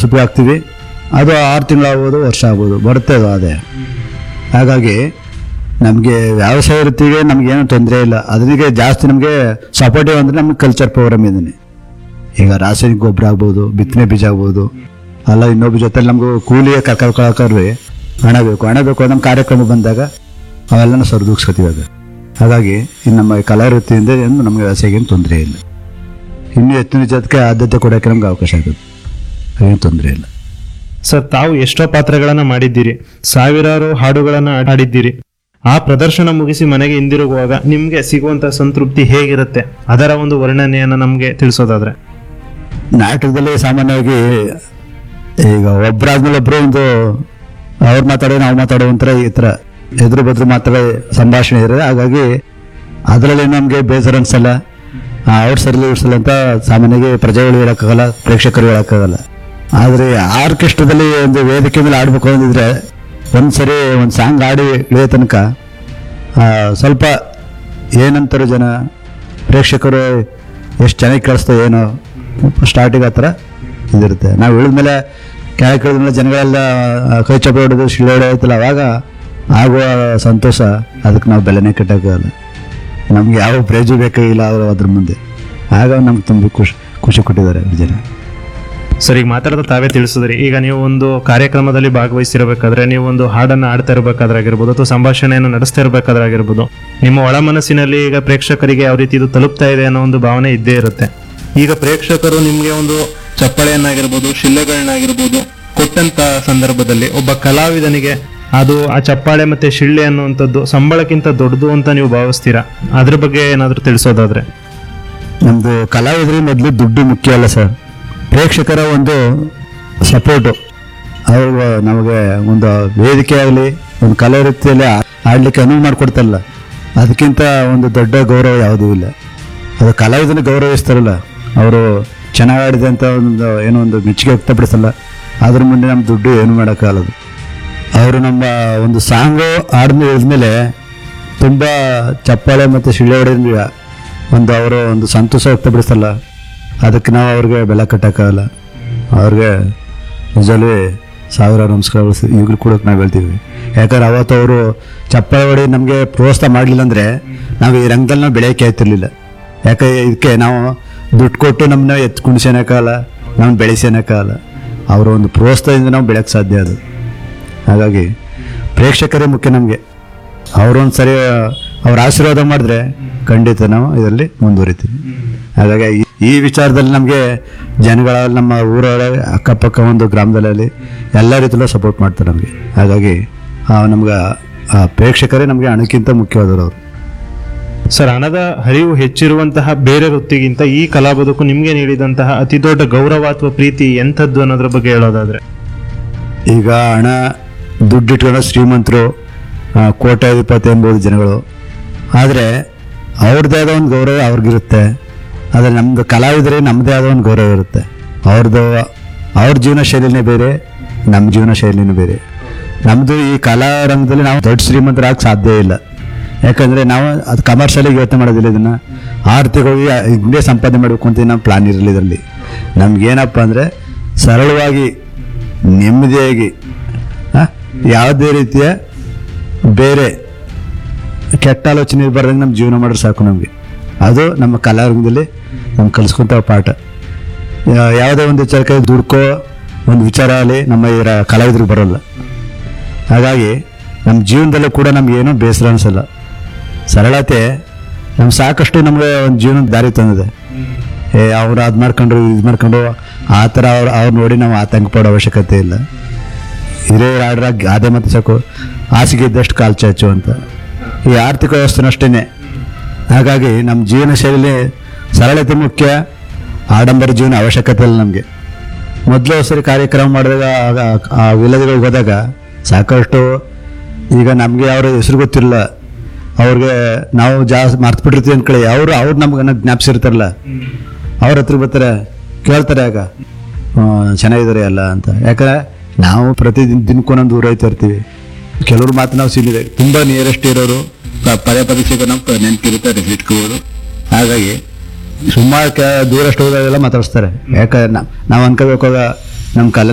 ವರ್ಷಕ್ಕೆ ಹಾಕ್ತೀವಿ ಅದು ಆರು ತಿಂಗಳಾಗ್ಬೋದು ವರ್ಷ ಆಗ್ಬೋದು ಬರುತ್ತೆ ಅದು ಅದೇ ಹಾಗಾಗಿ ನಮಗೆ ವ್ಯವಸಾಯ ವೃತ್ತಿಗೆ ನಮಗೇನು ತೊಂದರೆ ಇಲ್ಲ ಅದಕ್ಕೆ ಜಾಸ್ತಿ ನಮಗೆ ಸಪೋರ್ಟಿವ್ ಅಂದರೆ ನಮಗೆ ಕಲ್ಚರ್ ಪ್ರೋಗ್ರಾಮ್ ಇದೀನಿ ಈಗ ರಾಸಾಯನಿಕ ಗೊಬ್ಬರ ಆಗ್ಬೋದು ಬಿತ್ತನೆ ಬೀಜ ಆಗ್ಬೋದು ಅಲ್ಲ ಇನ್ನೊಬ್ಬ ಜೊತೆಲಿ ನಮಗೂ ಕೂಲಿಗೆ ಕರ್ಕೊಳಕ್ಕಾದ್ರೆ ಹಣ ಬೇಕು ಹಣ ಬೇಕು ನಮ್ಮ ಕಾರ್ಯಕ್ರಮ ಬಂದಾಗ ಅವೆಲ್ಲನೂ ಸರಿದೂಗಿಸ್ಕೊತೀವಿ ಅದು ಹಾಗಾಗಿ ಇನ್ನು ನಮ್ಮ ಕಲಾ ವೃತ್ತಿಯಿಂದ ಏನು ನಮಗೆ ವ್ಯವಸಾಯಕ್ಕೆ ಏನು ತೊಂದರೆ ಇಲ್ಲ ಇನ್ನೂ ಹೆಚ್ಚಿನ ಜೊತೆಗೆ ಆದ್ಯತೆ ಕೊಡೋಕ್ಕೆ ನಮ್ಗೆ ಅವಕಾಶ ಆಗುತ್ತೆ ಏನು ತೊಂದರೆ ಇಲ್ಲ ಸರ್ ತಾವು ಎಷ್ಟೋ ಪಾತ್ರಗಳನ್ನ ಮಾಡಿದ್ದೀರಿ ಸಾವಿರಾರು ಹಾಡುಗಳನ್ನ ಹಾಡಿದ್ದೀರಿ ಆ ಪ್ರದರ್ಶನ ಮುಗಿಸಿ ಮನೆಗೆ ಹಿಂದಿರುಗುವಾಗ ನಿಮ್ಗೆ ಸಿಗುವಂತ ಸಂತೃಪ್ತಿ ಹೇಗಿರುತ್ತೆ ಅದರ ಒಂದು ವರ್ಣನೆಯನ್ನ ನಮ್ಗೆ ತಿಳಿಸೋದಾದ್ರೆ ನಾಟಕದಲ್ಲಿ ಸಾಮಾನ್ಯವಾಗಿ ಈಗ ಒಬ್ಬರಾದ್ಮೇಲೆ ಒಬ್ರು ಒಂದು ಅವ್ರು ಮಾತಾಡೋ ನಾವು ಮಾತಾಡೋ ಒಂಥರ ಈ ಥರ ಎದುರು ಬದ್ರು ಮಾತಾಡೋ ಸಂಭಾಷಣೆ ಇರೋದು ಹಾಗಾಗಿ ಅದರಲ್ಲಿ ನಮಗೆ ಬೇಜಾರು ಅನ್ಸಲ್ಲ ಅವ್ರು ಸರಿಲ್ಲ ಇವ್ರು ಸರಿಲ್ಲ ಅಂತ ಸಾಮಾನ್ಯವಾಗಿ ಪ್ರಜೆಗಳು ಹೇಳೋಕ್ಕಾಗಲ್ಲ ಪ್ರೇಕ್ಷಕರು ಹೇಳೋಕ್ಕಾಗಲ್ಲ ಆದರೆ ಆರ್ಕೆಸ್ಟ್ರಾದಲ್ಲಿ ಒಂದು ವೇದಿಕೆ ಮೇಲೆ ಆಡಬೇಕು ಅಂದಿದ್ರೆ ಒಂದು ಸರಿ ಒಂದು ಸಾಂಗ್ ಆಡಿ ಇಳಿಯೋ ತನಕ ಆ, ಸ್ವಲ್ಪ ಏನಂತಾರೆ ಜನ ಪ್ರೇಕ್ಷಕರು ಎಷ್ಟು ಚೆನ್ನಾಗಿ ಕೇಳಿಸ್ತೋ ಏನೋ ಸ್ಟಾರ್ಟಿಂಗ್ ಆ ಥರ ಇದಿರುತ್ತೆ ನಾವು ಇಳಿದ್ಮೇಲೆ ಕೆಳಗೆ ಇಳಿದ್ಮೇಲೆ ಜನಗಳೆಲ್ಲ ಆ, ಕೈ ಚಪ್ಪ ಹೊಡೋದು ಶಿಳ್ಳೆ ಹೊಡೆಯುತ್ತಲ್ಲ ಅವಾಗ ಆಗುವ ಸಂತೋಷ ಅದಕ್ಕೆ ನಾವು ಬೆಲೆನೇ ಕಟ್ಟೋಕ್ಕಾಗಲ್ಲ ನಮ್ಗೆ ಯಾವ ಪ್ರೈಜು ಬೇಕಾಗಿಲ್ಲ ಅವರು ಅದ್ರ ಮುಂದೆ ಆಗ ನಮ್ಗೆ ತುಂಬ ಖುಷಿ ಖುಷಿ ಕೊಟ್ಟಿದ್ದಾರೆ ಜನ ಸರ್ ಈಗ ಮಾತಾಡೋದು ತಾವೇ ತಿಳಿಸಿದ್ರಿ ಈಗ ನೀವು ಒಂದು ಕಾರ್ಯಕ್ರಮದಲ್ಲಿ ಭಾಗವಹಿಸಿರಬೇಕಾದ್ರೆ ನೀವು ಒಂದು ಹಾಡನ್ನ ಆಡ್ತಾ ಇರಬೇಕಾದ್ರೆ ಆಗಿರ್ಬೋದು ಅಥವಾ ಸಂಭಾಷಣೆಯನ್ನು ನಡೆಸ್ತಾ ಇರಬೇಕಾದ್ರೆ ಆಗಿರ್ಬೋದು ನಿಮ್ಮ ಒಳ ಮನಸ್ಸಿನಲ್ಲಿ ಈಗ ಪ್ರೇಕ್ಷಕರಿಗೆ ಯಾವ ರೀತಿ ಇದು ತಲುಪ್ತಾ ಇದೆ ಅನ್ನೋ ಒಂದು ಭಾವನೆ ಇದ್ದೇ ಇರುತ್ತೆ ಈಗ ಪ್ರೇಕ್ಷಕರು ನಿಮ್ಗೆ ಒಂದು ಚಪ್ಪಳೆಯನ್ನಾಗಿರ್ಬೋದು ಶಿಳ್ಳೆಗಳನ್ನಾಗಿರ್ಬೋದು ಕೊಟ್ಟಂತ ಸಂದರ್ಭದಲ್ಲಿ ಒಬ್ಬ ಕಲಾವಿದನಿಗೆ ಅದು ಆ ಚಪ್ಪಾಳೆ ಮತ್ತೆ ಶಿಳ್ಳೆ ಅನ್ನುವಂಥದ್ದು ಸಂಬಳಕ್ಕಿಂತ ದೊಡ್ಡದು ಅಂತ ನೀವು ಭಾವಿಸ್ತೀರಾ ಅದ್ರ ಬಗ್ಗೆ ಏನಾದರೂ ತಿಳಿಸೋದಾದ್ರೆ ನಮ್ಮದು ಕಲಾವಿದರಿಗೆ ಮೊದಲು ದುಡ್ಡು ಮುಖ್ಯ ಅಲ್ಲ ಸರ್ ಪ್ರೇಕ್ಷಕರ ಒಂದು ಸಪೋರ್ಟು ಅವ್ರಿಗೆ ನಮಗೆ ಒಂದು ವೇದಿಕೆ ಆಗಲಿ ಒಂದು ಕಲಾ ವೃತ್ತಿಯಲ್ಲಿ ಆ- ಆಡ್ಲಿಕ್ಕೆ ಅನುವು ಮಾಡಿಕೊಡ್ತಲ್ಲ ಅದಕ್ಕಿಂತ ಒಂದು ದೊಡ್ಡ ಗೌರವ ಯಾವುದೂ ಇಲ್ಲ ಅದು ಕಲಾವಿದನ ಗೌರವಿಸ್ತಾರಲ್ಲ ಅವರು ಚೆನ್ನಾಗಿ ಆಡಿದೆ ಅಂತ ಒಂದು ಏನೋ ಒಂದು ಮೆಚ್ಚುಗೆ ವ್ಯಕ್ತಪಡಿಸಲ್ಲ ಅದ್ರ ಮುಂದೆ ನಮ್ಮ ದುಡ್ಡು ಏನು ಮಾಡೋಕ್ಕಾಗಲ್ಲ ಅವರು ನಮ್ಮ ಒಂದು ಸಾಂಗು ಆಡಿದ್ಮೇಲೆ ಇಳಿದ್ಮೇಲೆ ತುಂಬ ಚಪ್ಪಾಳೆ ಮತ್ತು ಶಿಳ್ಳೆ ಹೊಡೆದ್ವಿ ಒಂದು ಅವರು ಒಂದು ಸಂತೋಷ ವ್ಯಕ್ತಪಡಿಸಲ್ಲ ಅದಕ್ಕೆ ನಾವು ಅವ್ರಿಗೆ ಬೆಲೆ ಕಟ್ಟೋಕ್ಕಾಗಲ್ಲ ಅವ್ರಿಗೆ ನಿಜವೇ ಸಾವಿರ ನಮಸ್ಕಾರಗಳು ಸ- ಈಗಲೂ ಕೂಡ ನಾವು ಹೇಳ್ತೀವಿ ಯಾಕಂದ್ರೆ ಅವತ್ತು ಅವರು ಚಪ್ಪಾಳೆ ಹೊಡಿ ನಮಗೆ ಪ್ರೋತ್ಸಾಹ ಮಾಡಲಿಲ್ಲ ಅಂದರೆ ನಾವು ಈ ರಂಗದಲ್ಲಿ ನಾವು ಬೆಳೆಯೋಕೆ ಆಯ್ತಿರ್ಲಿಲ್ಲ ಯಾಕೆ ಇದಕ್ಕೆ ನಾವು ದುಡ್ಡು ಕೊಟ್ಟು ನಮ್ಮನ್ನ ಎತ್ತು ಕುಣಿಸೋಣಕ್ಕಾಗಲ್ಲ ನಮ್ಮನ್ನ ಬೆಳೆಸೋಣಕ್ಕಾಗಲ್ಲ ಅವರ ಒಂದು ಪ್ರೋತ್ಸಾಹದಿಂದ ನಾವು ಬೆಳೆಯೋಕ್ಕೆ ಸಾಧ್ಯ ಅದು ಹಾಗಾಗಿ ಪ್ರೇಕ್ಷಕರೇ ಮುಖ್ಯ ನಮಗೆ ಅವರೊಂದು ಸರಿ ಅವ್ರ ಆಶೀರ್ವಾದ ಮಾಡಿದ್ರೆ ಖಂಡಿತ ನಾವು ಇದರಲ್ಲಿ ಮುಂದುವರಿತೀವಿ ಹಾಗಾಗಿ ಈ- ಈ ವಿಚಾರದಲ್ಲಿ ನಮಗೆ ಜನಗಳ ನಮ್ಮ ಊರೊಳಗೆ ಅಕ್ಕಪಕ್ಕ ಒಂದು ಗ್ರಾಮದಲ್ಲಿ ಎಲ್ಲ ರೀತಿಯಲ್ಲೂ ಸಪೋರ್ಟ್ ಮಾಡ್ತಾರೆ ನಮಗೆ ಹಾಗಾಗಿ ನಮ್ಗೆ ಆ ಪ್ರೇಕ್ಷಕರೇ ನಮಗೆ ಹಣಕ್ಕಿಂತ ಮುಖ್ಯವಾದವರು ಅವರು ಸರ್ ಹಣದ ಹರಿವು ಹೆಚ್ಚಿರುವಂತಹ ಬೇರೆ ವೃತ್ತಿಗಿಂತ ಈ ಕಲಾ ಬದುಕು ನಿಮ್ಗೆ ನೀಡಿದಂತಹ ಅತಿ ದೊಡ್ಡ ಗೌರವ ಅಥವಾ ಪ್ರೀತಿ ಎಂಥದ್ದು ಅನ್ನೋದ್ರ ಬಗ್ಗೆ ಹೇಳೋದಾದ್ರೆ ಈಗ ಹಣ ದುಡ್ಡಿಟ್ಕೊಂಡು ಶ್ರೀಮಂತರು ಆ, ಕೋಟ್ಯಾಧಿಪತಿ ಎಂಬುದು ಜನಗಳು ಆದರೆ ಅವ್ರದ್ದೇ ಆದ ಒಂದು ಗೌರವ ಅವ್ರಿಗಿರುತ್ತೆ ಆದರೆ ನಮ್ಮದು ಕಲಾವಿದರೆ ನಮ್ಮದೇ ಆದ ಒಂದು ಗೌರವ ಇರುತ್ತೆ ಅವ್ರದ್ದು ಅವ್ರ ಜೀವನ ಶೈಲಿನೇ ಬೇರೆ ನಮ್ಮ ಜೀವನ ಶೈಲಿನೇ ಬೇರೆ ನಮ್ಮದು ಈ ಕಲಾ ರಂಗದಲ್ಲಿ ನಾವು ದೊಡ್ಡ ಶ್ರೀಮಂತರಾಗಕ್ಕೆ ಸಾಧ್ಯ ಇಲ್ಲ ಯಾಕಂದರೆ ನಾವು ಅದು ಕಮರ್ಷಿಯಲಾಗಿ ಯೋಚನೆ ಮಾಡೋದಿಲ್ಲ ಇದನ್ನು ಆರ್ಥಿಕವಾಗಿ ಹಿಂದೆ ಸಂಪಾದನೆ ಮಾಡಬೇಕು ಅಂತ ನಮ್ಮ ಪ್ಲಾನ್ ಇರಲಿಲ್ಲ ಇದರಲ್ಲಿ ನಮ್ಗೇನಪ್ಪ ಅಂದರೆ ಸರಳವಾಗಿ ನೆಮ್ಮದಿಯಾಗಿ ಆ, ಯಾವುದೇ ರೀತಿಯ ಬೇರೆ ಕೆಟ್ಟ ಆಲೋಚನೆ ಇರಬಾರ್ದಂಗೆ ನಮ್ಮ ಜೀವನ ಮಾಡಿದ್ರೆ ಸಾಕು ನಮಗೆ ಅದು ನಮ್ಮ ಕಲಾರಂಗದಲ್ಲಿ ನಮ್ಗೆ ಕಲಿಸ್ಕೊಂತ ಪಾಠ ಯಾ- ಯಾವುದೇ ಒಂದು ವಿಚಾರಕ್ಕೆ ದುಡ್ಕೋ ಒಂದು ವಿಚಾರ ಆಗಲಿ ನಮ್ಮ ಈ ರ- ಕಲಾವಿದ್ರಿಗೆ ಬರೋಲ್ಲ ಹಾಗಾಗಿ ನಮ್ಮ ಜೀವನದಲ್ಲೂ ಕೂಡ ನಮ್ಗೆ ಏನೂ ಬೇಸರ ಅನಿಸಲ್ಲ ಸರಳತೆ ನಮ್ಮ ಸಾಕಷ್ಟು ನಮಗೆ ಒಂದು ಜೀವನದ ದಾರಿ ತಂದಿದೆ ಏ ಅವ್ರು ಅದು ಮಾಡ್ಕೊಂಡ್ರು ಇದು ಮಾಡ್ಕೊಂಡು ಆ ಥರ ಅವ್ರು ಅವ್ರು ನೋಡಿ ನಾವು ಆತಂಕ ಪಡೋ ಅವಶ್ಯಕತೆ ಇಲ್ಲ ಹಿರಿಯರು ಆಡ್ರ ಗಾದೆ ಮತ್ತು ಸಾಕು ಹಾಸಿಗೆ ಇದ್ದಷ್ಟು ಕಾಲು ಚಾಚು ಅಂತ ಈ ಆರ್ಥಿಕ ವ್ಯವಸ್ಥೆನೂ ಅಷ್ಟೇ ಹಾಗಾಗಿ ನಮ್ಮ ಜೀವನ ಶೈಲಿ ಸರಳತೆ ಮುಖ್ಯ ಆಡಂಬರ ಜೀವನ ಅವಶ್ಯಕತೆ ಇಲ್ಲ ನಮಗೆ ಮೊದಲು ಸರಿ ಕಾರ್ಯಕ್ರಮ ಮಾಡಿದಾಗ ಆಗ- ಆ ವಿಲೇಜ್ಗಳಿಗೆ ಹೋದಾಗ ಸಾಕಷ್ಟು ಈಗ ನಮಗೆ ಅವ್ರ ಹೆಸರು ಗೊತ್ತಿರಲ್ಲ ಅವ್ರಿಗೆ ನಾವು ಜಾಸ್ತಿ ಮರ್ತ್ಬಿಟ್ಟಿರ್ತೀವಿ ಅಂದ್ಕೊಳ್ಳಿ ಅವರು ಅವ್ರು ನಮ್ಗೆ ಜ್ಞಾಪಿಸಿರ್ತಾರಲ್ಲ ಅವ್ರ ಹತ್ರ ಬರ್ತಾರೆ ಕೇಳ್ತಾರೆ ಆಗ ಹ್ಮ್, ಚೆನ್ನಾಗಿದ್ದಾರೆ ಎಲ್ಲ ಅಂತ ಯಾಕಂದ್ರೆ ನಾವು ಪ್ರತಿದಿನ ದಿನಕ್ಕೊಂದೊಂದು ದೂರ ಹೋಯ್ತಾ ಇರ್ತೀವಿ ಕೆಲವ್ರ ಮಾತು ನಾವು ಸಿಕ್ಕಿದೆ ತುಂಬ ನಿಯರೆಸ್ಟ್ ಇರೋರು ಪ- ಪದೇ ಪದೇ ಸಿಗೋ ನಮ್ಮ ನೆನಪಿರುತ್ತೆ ಇಟ್ಕೋಬೋದು ಹಾಗಾಗಿ ಸುಮಾರು ಕ ದೂರಷ್ಟು ಹೋದಾಗೆಲ್ಲ ಮಾತಾಡಿಸ್ತಾರೆ ಯಾಕಂದ್ರೆ ನಾವು ಅನ್ಕೋಬೇಕಾಗ ನಮ್ಮ ಕಲೆ